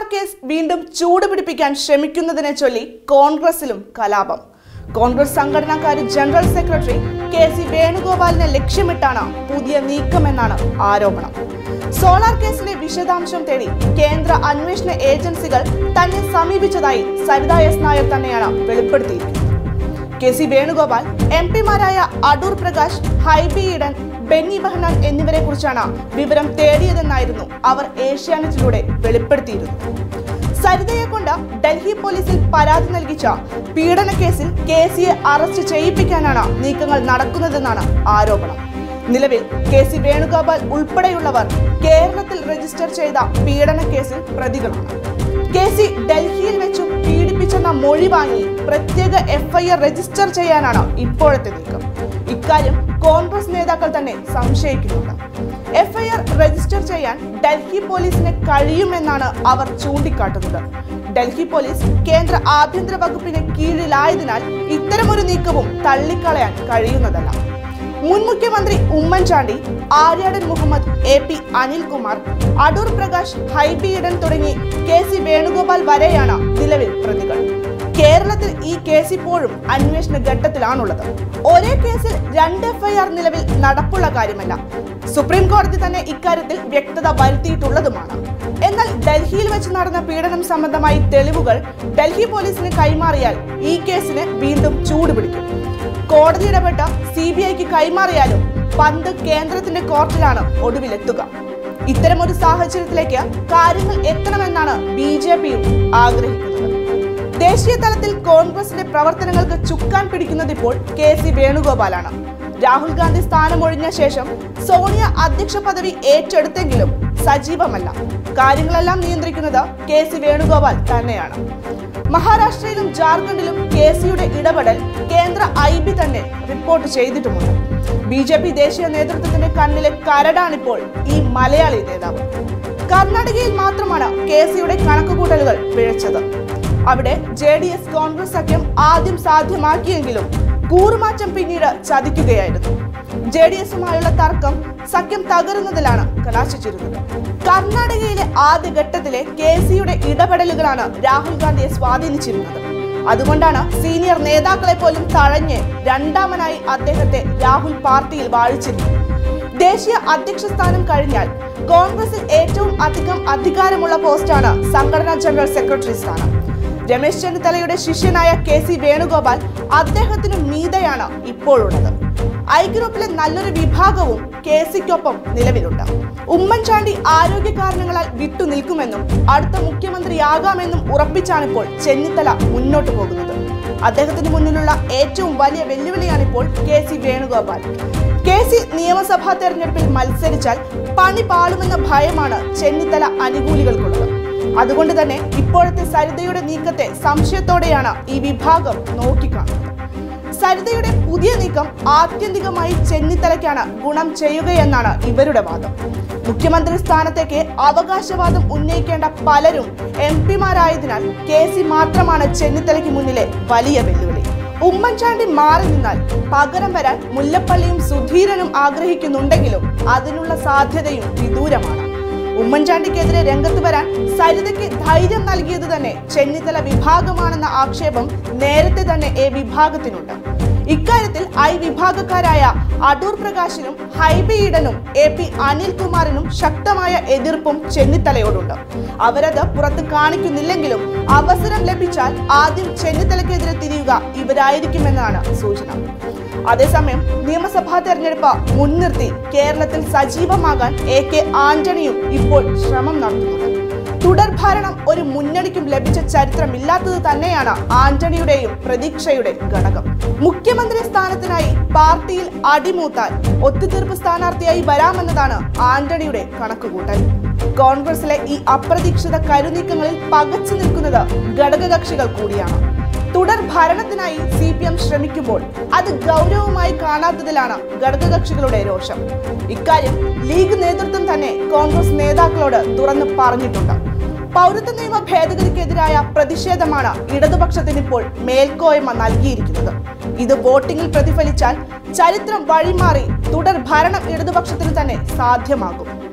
case വീണ്ടും ചൂടുപിടിപ്പിക്കാൻ ശ്രമിക്കുന്നതിനെ ചൊല്ലി കോൺഗ്രസിലും കലാപം കോൺഗ്രസ് സംഘടനാകാര്യ ജനറൽ സെക്രട്ടറി കെ സി വേണുഗോപാലിനെ ലക്ഷ്യമിട്ടാണ് പുതിയ നീക്കമെന്നാണ് ആരോപണം സോളാർ കേസിലെ വിശദാംശം തേടി കേന്ദ്ര അന്വേഷണ ഏജൻസികൾ തന്നെ സമീപിച്ചതായി സരിത എസ് നായർ തന്നെയാണ് വെളിപ്പെടുത്തിയിരിക്കുന്നത് കെ സി വേണുഗോപാൽ എം പിമാരായ അടൂർ പ്രകാശ് ഹൈബി ഈഡൻ ബെന്നി ബെഹനാൻ എന്നിവരെ കുറിച്ചാണ് വിവരം തേടിയതെന്നായിരുന്നു അവർ ഏഷ്യാനെറ്റിലൂടെ വെളിപ്പെടുത്തിയിരുന്നത് സരിതയെ കൊണ്ട് ഡൽഹി പോലീസിൽ പരാതി നൽകിച്ച പീഡന കേസിൽ കെ സിയെ അറസ്റ്റ് ചെയ്യിപ്പിക്കാനാണ് നീക്കങ്ങൾ നടക്കുന്നതെന്നാണ് ആരോപണം നിലവിൽ കെ സി വേണുഗോപാൽ ഉൾപ്പെടെയുള്ളവർ കേരളത്തിൽ രജിസ്റ്റർ ചെയ്ത പീഡന കേസിൽ പ്രതികളാണ് കെ സി ഡൽഹിയിൽ വെച്ചും പീഡിപ്പിച്ചെന്ന മൊഴി വാങ്ങി പ്രത്യേക എഫ്ഐആർ രജിസ്റ്റർ ചെയ്യാനാണ് ഇപ്പോഴത്തെ നീക്കം ഇക്കാര്യം കോൺഗ്രസ് നേതാക്കൾ തന്നെ സംശയിക്കുന്നുണ്ട് എഫ്ഐആർ രജിസ്റ്റർ ചെയ്യാൻ ഡൽഹി പോലീസിന് കഴിയുമെന്നാണ് അവർ ചൂണ്ടിക്കാട്ടുന്നത് ഡൽഹി പോലീസ് കേന്ദ്ര ആഭ്യന്തര വകുപ്പിന് കീഴിലായതിനാൽ ഇത്തരമൊരു നീക്കവും തള്ളിക്കളയാൻ കഴിയുന്നതല്ല മുൻ മുഖ്യമന്ത്രി ഉമ്മൻചാണ്ടി ആര്യാടൻ മുഹമ്മദ് എ പി അനിൽകുമാർ അടൂർ പ്രകാശ് ഹൈബി ഈഡൻ തുടങ്ങി കെ സി വേണുഗോപാൽ വരെയാണ് നിലവിൽ പ്രതികൾ കേരളത്തിൽ ഈ കേസ് ഇപ്പോഴും അന്വേഷണ ഘട്ടത്തിലാണുള്ളത് ഒരേ കേസിൽ രണ്ട് എഫ്ഐആർ നിലവിൽ നടപ്പുള്ള കാര്യമല്ല സുപ്രീം കോടതി തന്നെ ഇക്കാര്യത്തിൽ വ്യക്തത വരുത്തിയിട്ടുള്ളതുമാണ് എന്നാൽ ഡൽഹിയിൽ വെച്ച് നടന്ന പീഡനം സംബന്ധമായി തെളിവുകൾ ഡൽഹി പോലീസിന് കൈമാറിയാൽ ഈ കേസിന് വീണ്ടും ചൂടുപിടിക്കും കോടതി ഇടപെട്ട സി ബി ഐക്ക് കൈമാറിയാലും പന്ത് കേന്ദ്രത്തിന്റെ കോർട്ടിലാണ് ഒടുവിലെത്തുക ഇത്തരമൊരു സാഹചര്യത്തിലേക്ക് കാര്യങ്ങൾ എത്തണമെന്നാണ് ബി ജെ പിയും ആഗ്രഹിക്കുന്നത് ദേശീയ തലത്തിൽ കോൺഗ്രസിന്റെ പ്രവർത്തനങ്ങൾക്ക് ചുക്കാൻ പിടിക്കുന്നത് ഇപ്പോൾ കെ സി വേണുഗോപാലാണ് രാഹുൽ ഗാന്ധി സ്ഥാനമൊഴിഞ്ഞ ശേഷം സോണിയ അധ്യക്ഷ പദവി ഏറ്റെടുത്തെങ്കിലും സജീവമല്ല കാര്യങ്ങളെല്ലാം നിയന്ത്രിക്കുന്നത് കെ സി വേണുഗോപാൽ തന്നെയാണ് മഹാരാഷ്ട്രയിലും ജാർഖണ്ഡിലും കെ സിയുടെ ഇടപെടൽ കേന്ദ്ര ഐ ബി തന്നെ റിപ്പോർട്ട് ചെയ്തിട്ടുമുണ്ട് ബി ജെ പി ദേശീയ നേതൃത്വത്തിന്റെ കണ്ണിലെ കരടാണിപ്പോൾ ഈ മലയാളി നേതാവ് കർണാടകയിൽ മാത്രമാണ് കെ സിയുടെ കണക്കുകൂട്ടലുകൾ പിഴച്ചത് അവിടെ ജെ ഡി എസ് കോൺഗ്രസ് സഖ്യം ആദ്യം സാധ്യമാക്കിയെങ്കിലും കൂറുമാറ്റം പിന്നീട് ചതിക്കുകയായിരുന്നു ജെ ഡി എസുമായുള്ള തർക്കം സഖ്യം തകരുന്നതിലാണ് കലാശിച്ചിരുന്നത് കർണാടകയിലെ ആദ്യഘട്ടത്തിലെ കെ സിയുടെ ഇടപെടലുകളാണ് രാഹുൽ ഗാന്ധിയെ സ്വാധീനിച്ചിരുന്നത് അതുകൊണ്ടാണ് സീനിയർ നേതാക്കളെ പോലും തഴഞ്ഞ് രണ്ടാമനായി അദ്ദേഹത്തെ രാഹുൽ പാർട്ടിയിൽ വാഴിച്ചിരുന്നത് ദേശീയ അധ്യക്ഷ സ്ഥാനം കഴിഞ്ഞാൽ കോൺഗ്രസിൽ ഏറ്റവും അധികം അധികാരമുള്ള പോസ്റ്റാണ് സംഘടനാ ജനറൽ സെക്രട്ടറി സ്ഥാനം രമേശ് ചെന്നിത്തലയുടെ ശിഷ്യനായ കെ സി വേണുഗോപാൽ അദ്ദേഹത്തിനു മീതയാണ് ഇപ്പോഴുള്ളത് ഐ ഗ്രൂപ്പിലെ നല്ലൊരു വിഭാഗവും കെ സിക്കൊപ്പം നിലവിലുണ്ട് ഉമ്മൻചാണ്ടി ആരോഗ്യ കാരണങ്ങളാൽ വിട്ടുനിൽക്കുമെന്നും അടുത്ത മുഖ്യമന്ത്രിയാകാമെന്നും ഉറപ്പിച്ചാണിപ്പോൾ ചെന്നിത്തല മുന്നോട്ട് പോകുന്നത് അദ്ദേഹത്തിന് മുന്നിലുള്ള ഏറ്റവും വലിയ വെല്ലുവിളിയാണിപ്പോൾ K C Venugopal K C നിയമസഭാ തെരഞ്ഞെടുപ്പിൽ മത്സരിച്ചാൽ പണി പാളുമെന്ന ഭയമാണ് ചെന്നിത്തല അനുകൂലികൾക്കുള്ളത് അതുകൊണ്ട് തന്നെ ഇപ്പോഴത്തെ സരിതയുടെ നീക്കത്തെ സംശയത്തോടെയാണ് ഈ വിഭാഗം നോക്കിക്കാണുന്നത് സരിതയുടെ പുതിയ നീക്കം ആത്യന്തികമായി ചെന്നിത്തലയ്ക്കാണ് ഗുണം ചെയ്യുകയെന്നാണ് ഇവരുടെ വാദം മുഖ്യമന്ത്രി സ്ഥാനത്തേക്ക് അവകാശവാദം ഉന്നയിക്കേണ്ട പലരും എം പിമാരായതിനാൽ കെ സി മാത്രമാണ് ചെന്നിത്തലയ്ക്ക് മുന്നിലെ വലിയ വെല്ലുവിളി ഉമ്മൻചാണ്ടി മാറി നിന്നാൽ പകരം വരാൻ മുല്ലപ്പള്ളിയും സുധീരനും ആഗ്രഹിക്കുന്നുണ്ടെങ്കിലും അതിനുള്ള സാധ്യതയും വിദൂരമാണ് ഉമ്മൻചാണ്ടിക്കെതിരെ രംഗത്ത് വരാൻ സരിതയ്ക്ക് ധൈര്യം നൽകിയത് തന്നെ ചെന്നിത്തല വിഭാഗമാണെന്ന ആക്ഷേപം നേരത്തെ തന്നെ എ വിഭാഗത്തിനുണ്ട് ഇക്കാര്യത്തിൽ ഐ വിഭാഗക്കാരായ അടൂർ പ്രകാശിനും ഹൈബി ഈഡനും എ പി അനിൽകുമാറിനും ശക്തമായ എതിർപ്പും ചെന്നിത്തലയോടുണ്ട് അവരത് പുറത്ത് കാണിക്കുന്നില്ലെങ്കിലും അവസരം ലഭിച്ചാൽ ആദ്യം ചെന്നിത്തലയ്ക്കെതിരെ തിരിയുക ഇവരായിരിക്കുമെന്നാണ് സൂചന അതേസമയം നിയമസഭാ തെരഞ്ഞെടുപ്പ് മുൻനിർത്തി കേരളത്തിൽ സജീവമാകാൻ എ കെ ആന്റണിയും ഇപ്പോൾ ശ്രമം നടത്തുന്നുണ്ട് തുടർഭരണം ഒരു മുന്നണിക്കും ലഭിച്ച ചരിത്രമില്ലാത്തത് തന്നെയാണ് ആന്റണിയുടെയും പ്രതീക്ഷയുടെ ഘടകം മുഖ്യമന്ത്രി സ്ഥാനത്തിനായി പാർട്ടിയിൽ അടിമൂത്താൻ ഒത്തുതീർപ്പ് സ്ഥാനാർത്ഥിയായി വരാമെന്നതാണ് ആന്റണിയുടെ കണക്കുകൂട്ടൽ കോൺഗ്രസിലെ ഈ അപ്രതീക്ഷിത കരുനീക്കങ്ങളിൽ പകച്ചു നിൽക്കുന്നത് ഘടകകക്ഷികൾ കൂടിയാണ് തുടർ ഭരണത്തിനായി സി പി എം ശ്രമിക്കുമ്പോൾ അത് ഗൗരവമായി കാണാത്തതിലാണ് ഘടകകക്ഷികളുടെ രോഷം ഇക്കാര്യം ലീഗ് നേതൃത്വം തന്നെ കോൺഗ്രസ് നേതാക്കളോട് തുറന്നു പറഞ്ഞിട്ടുണ്ട് പൗരത്വ നിയമ ഭേദഗതിക്കെതിരായ പ്രതിഷേധമാണ് ഇടതുപക്ഷത്തിന് ഇപ്പോൾ മേൽക്കോയ്മ നൽകിയിരിക്കുന്നത് ഇത് വോട്ടിംഗിൽ പ്രതിഫലിച്ചാൽ ചരിത്രം വഴിമാറി തുടർ ഭരണം ഇടതുപക്ഷത്തിന് തന്നെ സാധ്യമാകും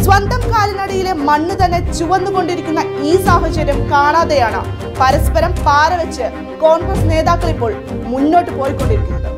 സ്വന്തം കാലിനടിയിലെ മണ്ണ് തന്നെ ചുവന്നുകൊണ്ടിരിക്കുന്ന ഈ സാഹചര്യം കാണാതെയാണ് പരസ്പരം പാരവെച്ച് കോൺഗ്രസ് നേതാക്കൾ ഇപ്പോൾ മുന്നോട്ട് പോയിക്കൊണ്ടിരിക്കുന്നത്